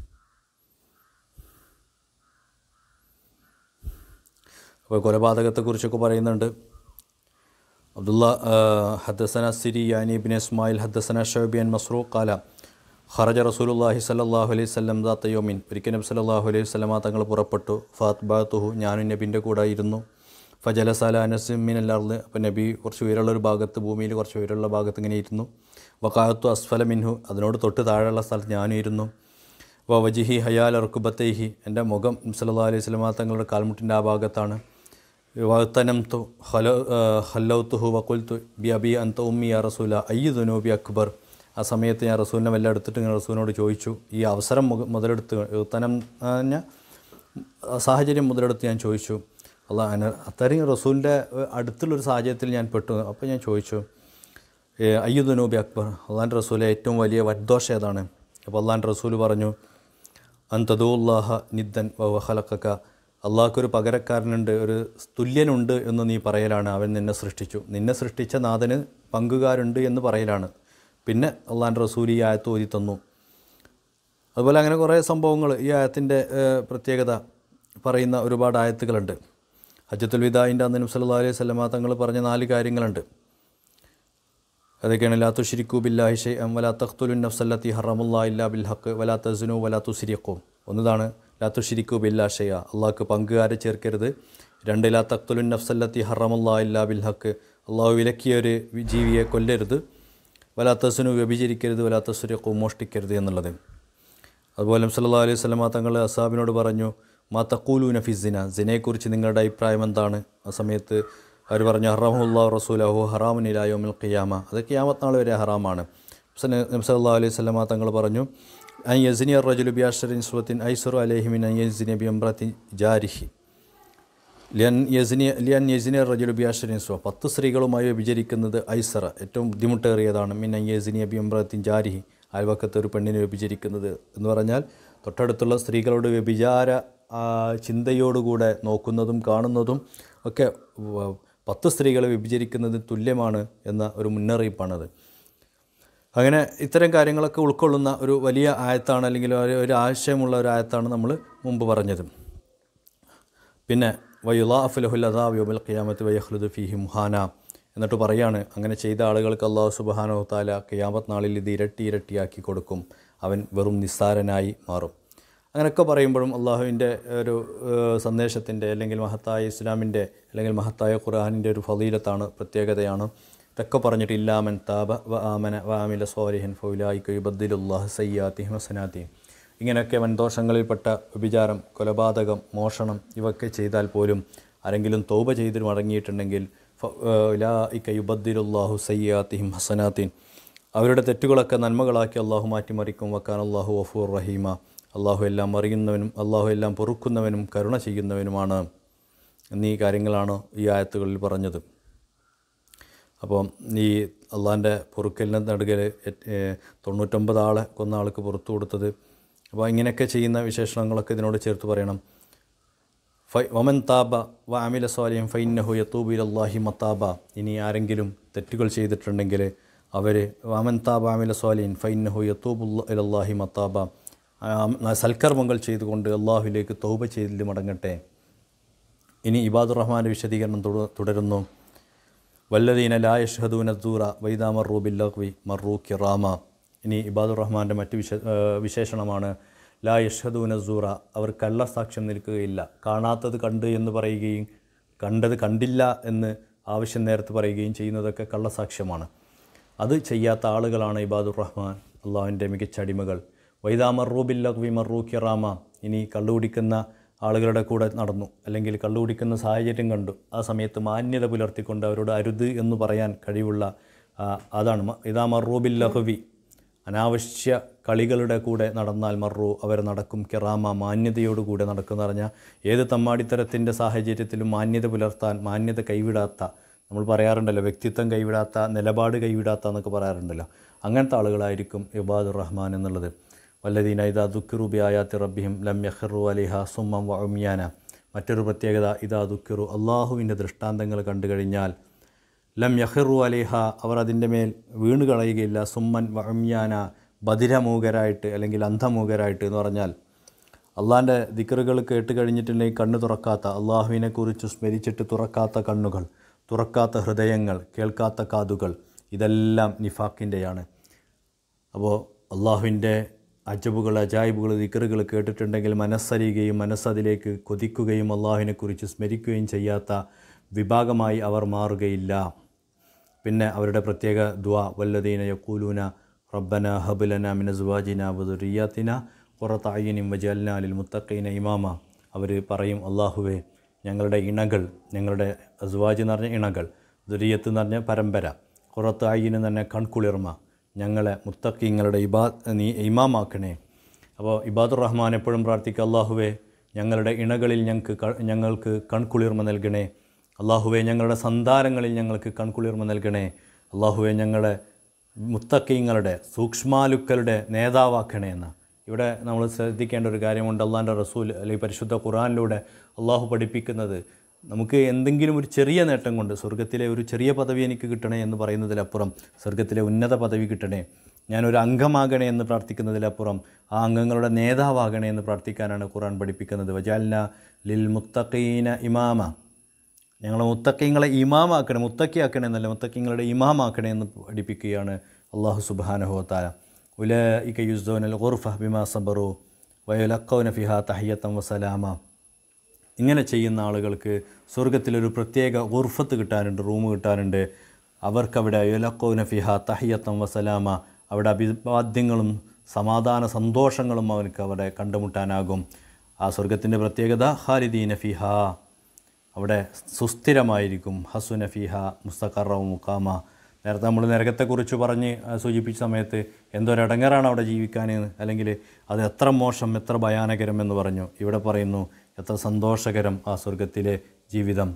Speaker 1: അപ്പോൾ കൊലപാതകത്തെക്കുറിച്ചൊക്കെ പറയുന്നുണ്ട് അബ്ദുള്ള ഹദ്ദസന സിരി യാനി ഇബിൻ ഇസ്മായിൽ ഹദ്ദസന ഷോബിയൻ മസ്റൂഖ് കാല ഖറജ റസൂലുല്ലാഹി സല്ലല്ലാഹു അലൈഹി വസല്ലം ദാത്ത യോമിൻ ഒരിക്കൽ നബി സല്ലല്ലാഹു അലൈഹി വസല്ലമ തങ്ങൾ പുറപ്പെട്ടു ഫാത്ബാത്തുഹു ഞാനും നബിൻ്റെ കൂടെ ഇരുന്നു ഫജലസാല അനസിമിൻ അല്ലാർന്ന് അപ്പോൾ നബി കുറച്ച് ഉയരമുള്ള ഒരു ഭാഗത്ത് ഭൂമിയിൽ കുറച്ച് ഉയരമുള്ള ഭാഗത്ത് ഇങ്ങനെ ഇരുന്നു വക്കാത്തു അസ്ഫല മിൻഹു അതിനോട് തൊട്ട് താഴെയുള്ള സ്ഥലത്ത് ഞാനും ഇരുന്നു വ വജിഹി ഹയാൽ അർക്കുബത്തേഹി എൻ്റെ മുഖം നബി സല്ലല്ലാഹു അലൈഹി വസല്ലമ തങ്ങളുടെ കാൽമുട്ടിൻ്റെ ആ ഭാഗത്താണ് വത്തനംതു ഹലോ ഹല്ലൗത്തുഹു വക്കുൽത്തു ബി അബി അന്ത ഉമ്മി യാ റസൂല അയ്യു ദുനൂബി അക്ബർ ആ സമയത്ത് ഞാൻ റസൂലിനെ വല്ല എടുത്തിട്ട് ഇങ്ങനെ റസൂലിനോട് ചോദിച്ചു ഈ അവസരം മുക- മുതലെടുത്ത് തനം പറഞ്ഞ സാഹചര്യം മുതലെടുത്ത് ഞാൻ ചോദിച്ചു അല്ല അന അത്രയും റസൂലിൻ്റെ അടുത്തുള്ളൊരു സാഹചര്യത്തിൽ ഞാൻ പെട്ടു അപ്പോൾ ഞാൻ ചോദിച്ചു അയ്യുദ്നൂബി അക്ബർ അള്ളാൻ്റെ റസൂലെ ഏറ്റവും വലിയ വഡ്ദോഷം ഏതാണ് അപ്പോൾ അള്ളാൻ്റെ റസൂൽ പറഞ്ഞു അന്തദുല്ലാഹ നിദ്ദൻ വഹലക്ക അള്ളാഹ്ക്കൊരു പകരക്കാരനുണ്ട് ഒരു തുല്യനുണ്ട് എന്ന് നീ പറയലാണ് അവൻ നിന്നെ സൃഷ്ടിച്ചു നിന്നെ സൃഷ്ടിച്ച നാഥന് പങ്കുകാരുണ്ട് എന്ന് പറയലാണ് പിന്നെ അള്ളാൻ്റെ റസൂൽ ഈ ആയത്ത് ഓതി തന്നു അതുപോലെ അങ്ങനെ കുറേ സംഭവങ്ങൾ ഈ ആയത്തിൻ്റെ പ്രത്യേകത പറയുന്ന ഒരുപാട് ആയത്തുകളുണ്ട് ഹജ്ജത്തുൽ വിദായിൻ്റെ അന്ന് സല്ലല്ലാഹു അലൈഹി വസല്ലമ തങ്ങൾ പറഞ്ഞ നാല് കാര്യങ്ങളുണ്ട് അതൊക്കെയാണ് ലാ തുഷിരിക്കു ബില്ലാഹി ഷൈ അം വലാ തഖ്തുലുൻ നഫ്സല്ലത്തി ഹറമുല്ലാ ഇല്ലാ ബിൽ ഹക്ക് വലാ തസ്നു വലാ തുസിരിക്കു ഒന്നതാണ് ലാ തുഷിരിക്കു ബില്ലാ ഷൈ അള്ളാഹ്ക്ക് പങ്കുകാരെ ചേർക്കരുത് രണ്ട് ലാ തഖ്തുലുൻ നഫ്സല്ലത്തി ഹറമുല്ലാ ഇല്ലാ ബിൽ ഹക്ക് അള്ളാഹു വിലക്കിയ ഒരു ജീവിയെ കൊല്ലരുത് വലാ തസ്നു വ്യഭിചരിക്കരുത് വലാ തസുരിക്കു മോഷ്ടിക്കരുത് എന്നുള്ളത് അതുപോലെ സല്ലല്ലാഹു അലൈഹി വസല്ലമ തങ്ങൾ അസാബിനോട് പറഞ്ഞു മാ തക്കൂലൂന ഫിസിന സിനെക്കുറിച്ച് നിങ്ങളുടെ അഭിപ്രായം എന്താണ് ആ സമയത്ത് അവർ പറഞ്ഞു ഹറമുല്ലാ റസൂലഹു ഹറാമുനിലായോമിൽ ഖിയാമ അത് ഖിയാമത്ത് നാൾ വരെ ഹറാമാണ് സല്ലാ അലൈഹി സ്വലമ തങ്ങൾ പറഞ്ഞു അൻ യസിനി റജുലു ബിയാഷറിൻ സുവത്തിൻ ഐസറു അലഹിമിൻ അൻ യസിനി ബിയംബ്രത്തിൻ ജാരിഹി ലിയൻ യസിനി ലിയൻ യസിനി റജുലു ബിയാഷറിൻ സുവ പത്ത് സ്ത്രീകളുമായി വ്യഭിചരിക്കുന്നത് ഐസറ ഏറ്റവും ബുദ്ധിമുട്ടേറിയതാണ് മിൻ അൻ യസിനി ബിയംബ്രത്തിൻ ജാരിഹി അയൽവക്കത്തെ ഒരു പെണ്ണിനെ വ്യഭിചരിക്കുന്നത് എന്ന് പറഞ്ഞാൽ തൊട്ടടുത്തുള്ള സ്ത്രീകളോട് വ്യഭിചാര ആ, ചിന്തയോടുകൂടെ നോക്കുന്നതും കാണുന്നതും ഒക്കെ വ- പത്ത് സ്ത്രീകളെ വ്യഭിചരിക്കുന്നത് തുല്യമാണ് എന്ന ഒരു മുന്നറിയിപ്പാണത് അങ്ങനെ ഇത്തരം കാര്യങ്ങളൊക്കെ ഉൾക്കൊള്ളുന്ന ഒരു വലിയ ആയത്താണ് അല്ലെങ്കിൽ ഒരു ഒരു ആശയമുള്ള ഒരു ആയത്താണ് നമ്മൾ മുമ്പ് പറഞ്ഞത് പിന്നെ വയുലാഫുലഹുൽ അദാബ് യോബൽ ഖിയാമത്ത് വയഹ്ലുദ് ഫിഹി മുഹാന എന്നിട്ട് പറയാണ് അങ്ങനെ ചെയ്ത ആളുകൾക്ക് അള്ളാഹു സുബാനോ താല ഖിയാമത്ത് നാളിൽ ഇത് ഇരട്ടി ഇരട്ടിയാക്കി കൊടുക്കും അവൻ വെറും നിസ്സാരനായി മാറും അങ്ങനെയൊക്കെ പറയുമ്പോഴും അള്ളാഹുവിൻ്റെ ഒരു സന്ദേശത്തിൻ്റെ അല്ലെങ്കിൽ മഹത്തായ ഇസ്ലാമിൻ്റെ അല്ലെങ്കിൽ മഹത്തായ ഖുർആാനിൻ്റെ ഒരു ഫലീലത്താണ് പ്രത്യേകതയാണ് ഇതൊക്കെ പറഞ്ഞിട്ട് ഇല്ലാമൻ താബ വ ആമന വ ആമില സോലിഹൻ ഫൗലായിക്ക് യുബദ്ദിലുല്ലാഹ് സയ്യാത്തി ഹസനാത്തി ഇങ്ങനെയൊക്കെ വൻദോഷങ്ങളിൽപ്പെട്ട വ്യഭിചാരം കൊലപാതകം മോഷണം ഇവയൊക്കെ ചെയ്താൽ പോലും ആരെങ്കിലും തോപ ചെയ്ത് മടങ്ങിയിട്ടുണ്ടെങ്കിൽ ലായിക്ക യുബദ്ദിലുല്ലാഹു സയ്യാത്തിഹിം ഹസനാത്തിൻ അവരുടെ തെറ്റുകളൊക്കെ നന്മകളാക്കി അള്ളാഹു മാറ്റിമറിക്കും വക്കാൻ അള്ളാഹു വഫൂർ റഹീമ അള്ളാഹു എല്ലാം അറിയുന്നവനും അള്ളാഹു എല്ലാം പൊറുക്കുന്നവനും കരുണ ചെയ്യുന്നവനുമാണ് എന്നീ കാര്യങ്ങളാണ് ഈ ആയത്തുകളിൽ പറഞ്ഞത് അപ്പോൾ ഈ അള്ളാഹിൻ്റെ പൊറുക്കലിന് നടുകൽ തൊണ്ണൂറ്റൊമ്പത് ആളെ കൊന്ന ആൾക്ക് പുറത്തു കൊടുത്തത് അപ്പോൾ ഇങ്ങനെയൊക്കെ ചെയ്യുന്ന വിശേഷണങ്ങളൊക്കെ ഇതിനോട് ചേർത്ത് പറയണം ഫൈ വമൻ താബ വ അമില സ്വാലിയം ഫൈനഹു യത്തൂബ് ഇലല്ലാഹി മത്താബ ഇനി ആരെങ്കിലും തെറ്റുകൾ ചെയ്തിട്ടുണ്ടെങ്കിൽ അവർ വമൻ താബ അമില സ്വാലിൻ ഫൈനഹു യത്തൂബ് ഇലല്ലാഹി മത്താബ ആ, സൽക്കർമ്മങ്ങൾ ചെയ്തുകൊണ്ട് അള്ളാഹുലേക്ക് തൗബ ചെയ്തിൽ മടങ്ങട്ടെ ഇനി ഇബാദുർ റഹ്മാൻ്റെ വിശദീകരണം തുട- തുടരുന്നു വല്ലദീന ലാ യഷ്ഹദൂന ദൂറ വൈദാ മറൂ ബില്ലഹ്വി മറൂ കിറാമ ഇനി ഇബാദുർ റഹ്മാൻ്റെ മറ്റു വിശ ആ, വിശേഷണമാണ് ലാ യഷ്ഹദൂന സൂറ അവർ കള്ളസാക്ഷ്യം നിൽക്കുകയില്ല കാണാത്തത് കണ്ട് എന്ന് പറയുകയും കണ്ടത് കണ്ടില്ല എന്ന് ആവശ്യം നേരത്ത് പറയുകയും ചെയ്യുന്നതൊക്കെ കള്ളസാക്ഷ്യമാണ് അത് ചെയ്യാത്ത ആളുകളാണ് ഇബാദുർ റഹ്മാൻ അള്ളാഹുവിൻ്റെ മികച്ച അടിമകൾ വൈദാ മറൂ ബില്ലഹ്വി മറൂ കിറാമ ഇനി കള്ളുകുടിക്കുന്ന ആളുകളുടെ കൂടെ നടന്നു അല്ലെങ്കിൽ കള്ളുകുടിക്കുന്ന സാഹചര്യം കണ്ടു ആ സമയത്ത് മാന്യത പുലർത്തിക്കൊണ്ട് അവരോട് അരുത് എന്ന് പറയാൻ കഴിവുള്ള ആ, അതാണ് മ- ഇതാ മറൂബിൽ ലഹവി അനാവശ്യ കളികളുടെ കൂടെ നടന്നാൽ മറു അവർ നടക്കും കിറാമ മാന്യതയോടുകൂടെ നടക്കുന്ന പറഞ്ഞാൽ ഏത് തമ്മാടിത്തരത്തിൻ്റെ സാഹചര്യത്തിലും മാന്യത പുലർത്താൻ മാന്യത കൈവിടാത്ത നമ്മൾ പറയാറുണ്ടല്ലോ വ്യക്തിത്വം കൈവിടാത്ത നിലപാട് കൈവിടാത്ത എന്നൊക്കെ പറയാറുണ്ടല്ലോ അങ്ങനത്തെ ആളുകളായിരിക്കും ഇബാദുർ റഹ്മാൻ എന്നുള്ളത് വല്ലദീന ഇതാ ദുഃഖിറു ആയാത്തി റബ്ബിഹിം ലം യഹ്റു അലിഹ സുമ്മം വഅമ്യാന മറ്റൊരു പ്രത്യേകത ഇതാ ദുഃഖിറു അള്ളാഹുവിൻ്റെ ദൃഷ്ടാന്തങ്ങൾ കണ്ടു കഴിഞ്ഞാൽ ലം യഹ്റു അലിഹ അവർ അതിൻ്റെ മേൽ വീണ് കളയുകയില്ല സുമ്മൻ വഅമ്യാന ബധിരമൂകരായിട്ട് അല്ലെങ്കിൽ അന്ധമൂകരായിട്ട് എന്ന് പറഞ്ഞാൽ അള്ളാഹിൻ്റെ ദിക്കറുകൾ കേട്ട് കഴിഞ്ഞിട്ടുണ്ടെങ്കിൽ കണ്ണ് തുറക്കാത്ത അള്ളാഹുവിനെക്കുറിച്ച് സ്മരിച്ചിട്ട് തുറക്കാത്ത കണ്ണുകൾ തുറക്കാത്ത ഹൃദയങ്ങൾ കേൾക്കാത്ത കാതുകൾ ഇതെല്ലാം നിഫാക്കിൻ്റെയാണ് അപ്പോൾ അള്ളാഹുവിൻ്റെ അജബുകൾ അജായിബുകൾ ദിക്കറുകൾ കേട്ടിട്ടുണ്ടെങ്കിൽ മനസ്സറിയുകയും മനസ്സതിലേക്ക് കൊതിക്കുകയും അള്ളാഹുവിനെക്കുറിച്ച് സ്മരിക്കുകയും ചെയ്യാത്ത വിഭാഗമായി അവർ മാറുകയില്ല പിന്നെ അവരുടെ പ്രത്യേക ദ്വാ വല്ലദീന യക്കൂലൂന റബ്ബന ഹബുലന മിനസ്വാജിന വദുറിയാത്തിന കുറത്തായിനും വജാലിനാലിൽ മുത്തഖീന ഇമാമ അവർ പറയും അള്ളാഹുവേ ഞങ്ങളുടെ ഇണകൾ ഞങ്ങളുടെ അസ്വാജ് എന്ന് പറഞ്ഞ ഇണകൾ ദുരിയത്ത് എന്ന് പറഞ്ഞ പരമ്പര കുറത്തായിന് തന്നെ കൺകുളിർമ ഞങ്ങളെ മുത്തക്കിങ്ങളുടെ ഇബാ നീ ഇമാമാക്കണേ അപ്പോൾ ഇബാദുർ റഹ്മാൻ എപ്പോഴും പ്രാർത്ഥിക്കുക അള്ളാഹുവേ ഞങ്ങളുടെ ഇണകളിൽ ഞങ്ങൾക്ക് ക- ഞങ്ങൾക്ക് കൺകുളിർമ നൽകണേ അള്ളാഹുവെ ഞങ്ങളുടെ സന്താനങ്ങളിൽ ഞങ്ങൾക്ക് കൺകുളിർമ നൽകണേ അള്ളാഹുവെ ഞങ്ങളെ മുത്തക്കീങ്ങളുടെ സൂക്ഷ്മാലുക്കളുടെ നേതാവാക്കണേ എന്ന് ഇവിടെ നമ്മൾ ശ്രദ്ധിക്കേണ്ട ഒരു കാര്യമുണ്ട് അള്ളാഹിൻ്റെ റസൂൽ അല്ലെങ്കിൽ പരിശുദ്ധ ഖുറാനിലൂടെ അള്ളാഹു പഠിപ്പിക്കുന്നത് നമുക്ക് എന്തെങ്കിലും ഒരു ചെറിയ നേട്ടം കൊണ്ട് സ്വർഗത്തിലെ ഒരു ചെറിയ പദവി എനിക്ക് കിട്ടണേ എന്ന് പറയുന്നതിലപ്പുറം സ്വർഗത്തിലെ ഉന്നത പദവി കിട്ടണേ ഞാനൊരു അംഗമാകണേ എന്ന് പ്രാർത്ഥിക്കുന്നതിലപ്പുറം ആ അംഗങ്ങളുടെ നേതാവാകണേ എന്ന് പ്രാർത്ഥിക്കാനാണ് ഖുറാൻ പഠിപ്പിക്കുന്നത് വജാൽന ലിൽ മുത്തഖീന ഇമാമ ഞങ്ങളെ മുത്തക്കിങ്ങളെ ഇമാമാക്കണേ മുത്തക്കിയാക്കണേ എന്നല്ല മുത്തക്കിങ്ങളുടെ ഇമാമാക്കണേ എന്ന് പഠിപ്പിക്കുകയാണ് അള്ളാഹു സുബാനഹോത്താല ഉല ഇക യുസ്ദോൻ അൽ ഖുർഫ ബിമാ സബറു വയലക്കൗന ഫിഹ തഹിയത്തം വസലാമ ഇങ്ങനെ ചെയ്യുന്ന ആളുകൾക്ക് സ്വർഗത്തിലൊരു പ്രത്യേക ഉർഫത്ത് കിട്ടാനുണ്ട് റൂം കിട്ടാനുണ്ട് അവർക്കവിടെ യുലക്കൗന ഫിഹ തഹിയത്തം വസലാമ അവിടെ അഭിവാദ്യങ്ങളും സമാധാന സന്തോഷങ്ങളും അവർക്ക് അവിടെ കണ്ടുമുട്ടാനാകും ആ സ്വർഗത്തിൻ്റെ പ്രത്യേകത ഖാലിദീന ഫിഹ അവിടെ സുസ്ഥിരമായിരിക്കും ഹസുന ഫിഹ മുസ്തഖറ മുക്കാമ നേരത്തെ നമ്മൾ നരകത്തെക്കുറിച്ച് പറഞ്ഞ് ആ, സൂചിപ്പിച്ച സമയത്ത് എന്തൊരടങ്ങറാണ് അവിടെ ജീവിക്കാൻ അല്ലെങ്കിൽ അത് എത്ര മോശം എത്ര ഭയാനകരം എന്ന് പറഞ്ഞു ഇവിടെ പറയുന്നു എത്ര സന്തോഷകരം ആ സ്വർഗത്തിലെ ജീവിതം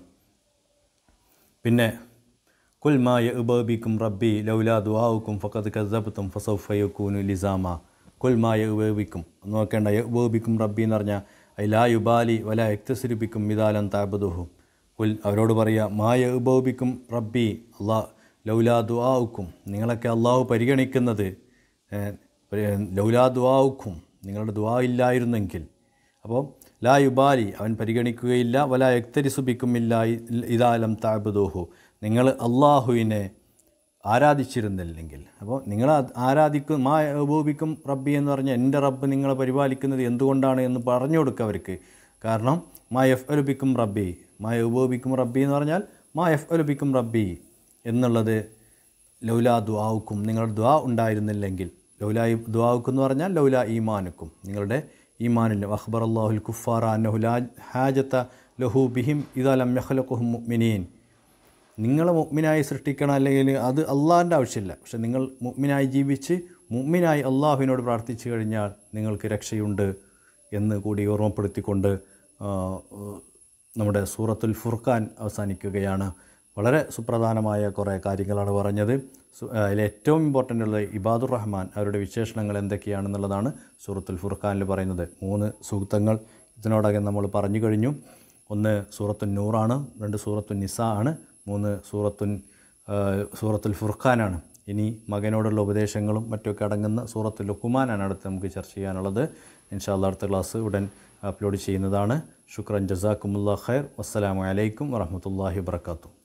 Speaker 1: പിന്നെ കുൽ മാ യഉബബിക്കും റബ്ബി ലൗലാ ദുആഉക്കും ഫഖദ് കസ്സബ്തും ഫസൗഫ യകൂനു ലിസാമ കുൽ മാ യഉബബിക്കും നോക്കേണ്ട യഉബബിക്കും റബ്ബി എന്ന് പറഞ്ഞാൽ ഐ ലാ യുബാലി വല യക്തസിരിപ്പിക്കും മിതാലൻ താബുദുഹു കുൽ അവരോട് പറയുക മാ യഉബബിക്കും റബ്ബി അള്ളാ ലൗലാ ദുആഉക്കും നിങ്ങളൊക്കെ അള്ളാഹു പരിഗണിക്കുന്നത് ഏഹ്, പരി- ലൗലാ ദുആഉക്കും നിങ്ങളുടെ ദുആ ഇല്ലായിരുന്നെങ്കിൽ അപ്പോൾ ലാ യുബാലി അവൻ പരിഗണിക്കുകയില്ല വല എക്തരിസുബിക്കുമില്ല ഇതാലം താബുദോഹു നിങ്ങൾ അള്ളാഹുവിനെ ആരാധിച്ചിരുന്നില്ലെങ്കിൽ അപ്പോൾ നിങ്ങൾ അത് ആരാധിക്കും മാ ഉപയോഗിക്കും റബ്ബി എന്ന് പറഞ്ഞാൽ എൻ്റെ റബ്ബ് നിങ്ങളെ പരിപാലിക്കുന്നത് എന്തുകൊണ്ടാണ് എന്ന് പറഞ്ഞു കൊടുക്കുക അവർക്ക് കാരണം മാ എഫ് അലുബിക്കും റബ്ബി മാ ഉപയോഗിക്കും റബ്ബി എന്ന് പറഞ്ഞാൽ മാ എഫ് അലുബിക്കും റബ്ബി എന്നുള്ളത് ലൗലാ ദുആവുക്കും നിങ്ങളുടെ ദുആ ഉണ്ടായിരുന്നില്ലെങ്കിൽ ലൗലാ ദുആവുക്കും എന്ന് പറഞ്ഞാൽ ലൗലാ ഈമാനുക്കും നിങ്ങളുടെ ഈമാനില്ല അഖ്ബർ അള്ളാഹുൽ കുഫാറ അന്നഹു ലാ ഹാജത്ത ലഹു ബിഹിം ഇതാ ലം യഖ്ലഖുഹും മുഅ്മിനീൻ നിങ്ങളെ മുഅ്മിനായി സൃഷ്ടിക്കണം അല്ലെങ്കിൽ അത് അള്ളാഹിൻ്റെ ആവശ്യമില്ല പക്ഷെ നിങ്ങൾ മുഅ്മിനായി ജീവിച്ച് മുഅ്മിനായി അള്ളാഹുവിനോട് പ്രാർത്ഥിച്ചു കഴിഞ്ഞാൽ നിങ്ങൾക്ക് രക്ഷയുണ്ട് എന്ന് കൂടി ഓർമ്മപ്പെടുത്തിക്കൊണ്ട് ആ, നമ്മുടെ സൂറത്തുൽ ഫുർഖാൻ അവസാനിക്കുകയാണ് വളരെ സുപ്രധാനമായ കുറേ കാര്യങ്ങളാണ് പറഞ്ഞത് സു- ആ, അതിൽ ഏറ്റവും ഇമ്പോർട്ടൻ്റ് ഉള്ളത് ഇബാദുർ റഹ്മാൻ അവരുടെ വിശേഷണങ്ങൾ എന്തൊക്കെയാണെന്നുള്ളതാണ് സൂറത്തുൽ ഫുർഖാനിൽ പറയുന്നത് മൂന്ന് സൂക്തങ്ങൾ ഇതിനോടകം നമ്മൾ പറഞ്ഞു കഴിഞ്ഞു ഒന്ന് സൂറത്തുൻ നൂറാണ് രണ്ട് സൂറത്തുൻ നിസ ആണ് മൂന്ന് സൂറത്തുൻ ആ, സൂറത്തുൽ ഫുർഖാനാണ് ഇനി മകനോടുള്ള ഉപദേശങ്ങളും മറ്റുമൊക്കെ അടങ്ങുന്ന സൂറത്തുൽ ലുക്കുമാനാണ് അടുത്ത് നമുക്ക് ചർച്ച ചെയ്യാനുള്ളത് ഇൻഷാല്ല അടുത്ത ക്ലാസ് ഉടൻ അപ്ലോഡ് ചെയ്യുന്നതാണ് ശുക്രൻ ജസാക്കുമുല്ലാ ഖൈർ വസ്സലാമു അലൈക്കും വറഹമത്തല്ലാഹി വാത്തു